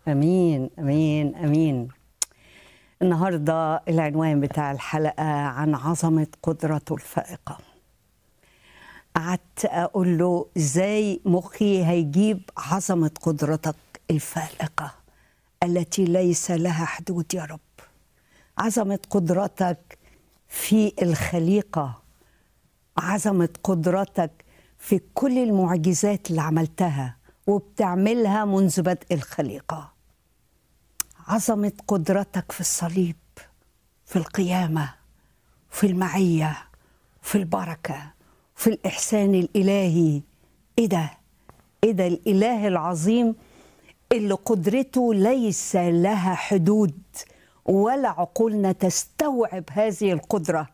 امين امين امين النهارده العنوان بتاع الحلقه عن عظمه قدرته الفائقه قعدت اقول له ازاي مخي هيجيب عظمه قدرتك الفائقه التي ليس لها حدود يا رب عظمه قدرتك في الخليقه عظمه قدرتك في كل المعجزات اللي عملتها وبتعملها منذ بدء الخليقه عظمه قدرتك في الصليب في القيامه في المعيه في البركه في الاحسان الالهي ايه ده ايه ده الاله العظيم اللي قدرته ليس لها حدود ولا عقولنا تستوعب هذه القدره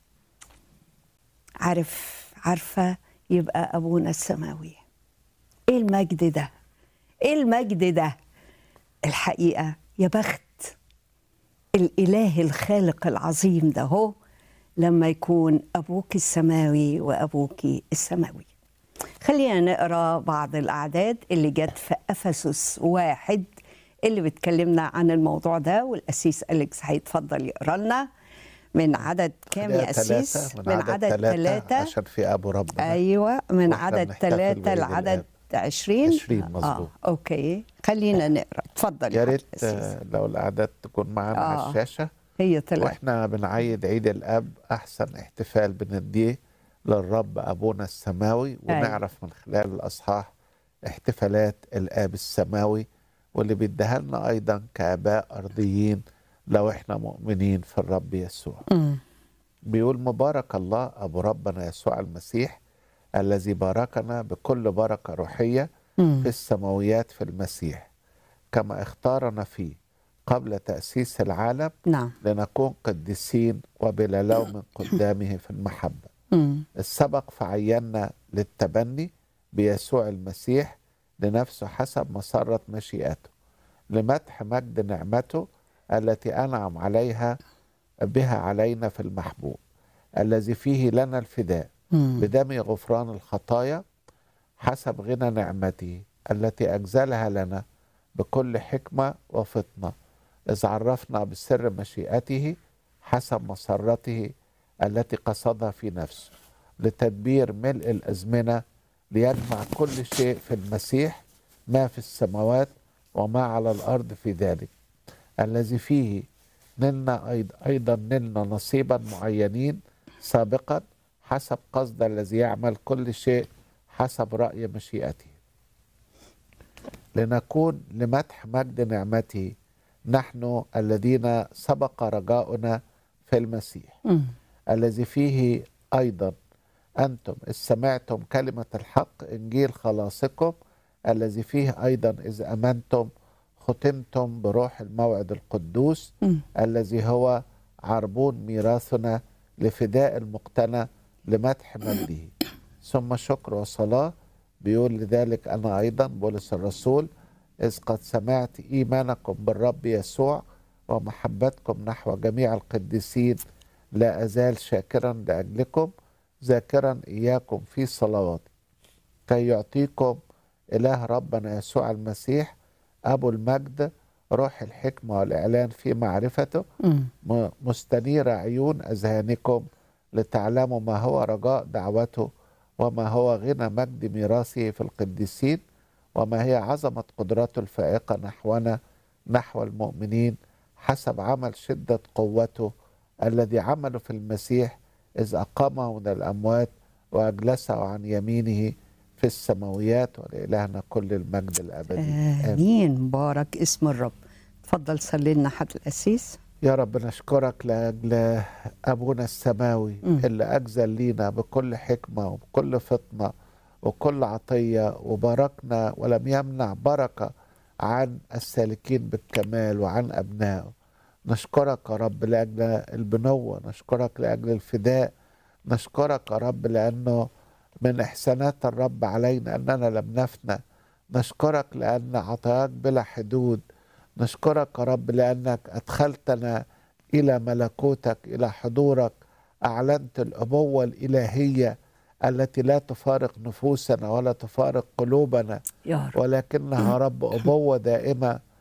عارف عارفه يبقى ابونا السماوي ايه المجد ده ايه المجد ده الحقيقه يا بخت الاله الخالق العظيم ده هو لما يكون ابوك السماوي وابوك السماوي خلينا نقرا بعض الاعداد اللي جت في افسس واحد اللي بتكلمنا عن الموضوع ده والاسيس اليكس هيتفضل يقرا لنا من عدد كام يا اسيس من, من عدد ثلاثة عشان في ابو ربنا ايوه من وإحنا عدد بنحتفل ثلاثة بعيد لعدد الآب. 20 20 مظبوط. اه اوكي خلينا نقرا اتفضل يا حضرة ريت الأسيس. آه، لو الاعداد تكون معانا على آه. الشاشه هي طلعت واحنا بنعيد عيد الاب احسن احتفال بنديه للرب ابونا السماوي ونعرف من خلال الاصحاح احتفالات الاب السماوي واللي بيديها لنا ايضا كاباء ارضيين لو احنا مؤمنين في الرب يسوع مم. بيقول مبارك الله ابو ربنا يسوع المسيح الذي باركنا بكل بركه روحيه مم. في السماويات في المسيح كما اختارنا فيه قبل تاسيس العالم نعم لنكون قديسين وبلا لوم قدامه في المحبه مم. السبق فعينا للتبني بيسوع المسيح لنفسه حسب مسرة مشيئته لمدح مجد نعمته التي أنعم عليها بها علينا في المحبوب الذي فيه لنا الفداء مم. بدم غفران الخطايا حسب غنى نعمته التي أجزلها لنا بكل حكمة وفطنة إذ عرفنا بسر مشيئته حسب مسرته التي قصدها في نفسه لتدبير ملء الأزمنة ليجمع كل شيء في المسيح ما في السماوات وما على الأرض في ذلك الذي فيه نلنا أيضا, أيضا نلنا نصيبا معينين سابقا حسب قصد الذي يعمل كل شيء حسب رأي مشيئته لنكون لمدح مجد نعمته نحن الذين سبق رجاؤنا في المسيح مم. الذي فيه أيضا أنتم إذ سمعتم كلمة الحق إنجيل خلاصكم الذي فيه أيضا إذ أمنتم ختمتم بروح الموعد القدوس مم. الذي هو عربون ميراثنا لفداء المقتنى لمدح مجده ثم شكر وصلاة بيقول لذلك أنا أيضا بولس الرسول إذ قد سمعت إيمانكم بالرب يسوع ومحبتكم نحو جميع القديسين لا أزال شاكرا لأجلكم ذاكرا إياكم في صلواتي كي يعطيكم إله ربنا يسوع المسيح أبو المجد روح الحكمة والإعلان في معرفته مم. م- مستنير عيون أذهانكم لتعلموا ما هو رجاء دعوته وما هو غنى مجد ميراثه في القديسين وما هي عظمة قدرته الفائقة نحونا نحو المؤمنين حسب عمل شدة قوته الذي عمله في المسيح إذ أقامه من الأموات وأجلسه عن يمينه في السماويات ولإلهنا كل المجد الأبدي آمين. امين مبارك اسم الرب اتفضل صلي لنا حد الاسيس يا رب نشكرك لاجل ابونا السماوي مم. اللي اجزل لينا بكل حكمه وبكل فطنه وكل عطيه وباركنا ولم يمنع بركه عن السالكين بالكمال وعن ابنائه نشكرك يا رب لاجل البنوه نشكرك لاجل الفداء نشكرك يا رب لانه من احسانات الرب علينا اننا لم نفنى نشكرك لان عطاياك بلا حدود نشكرك يا رب لانك ادخلتنا الى ملكوتك الى حضورك اعلنت الابوه الالهيه التي لا تفارق نفوسنا ولا تفارق قلوبنا يا رب ولكنها رب ابوه دائمه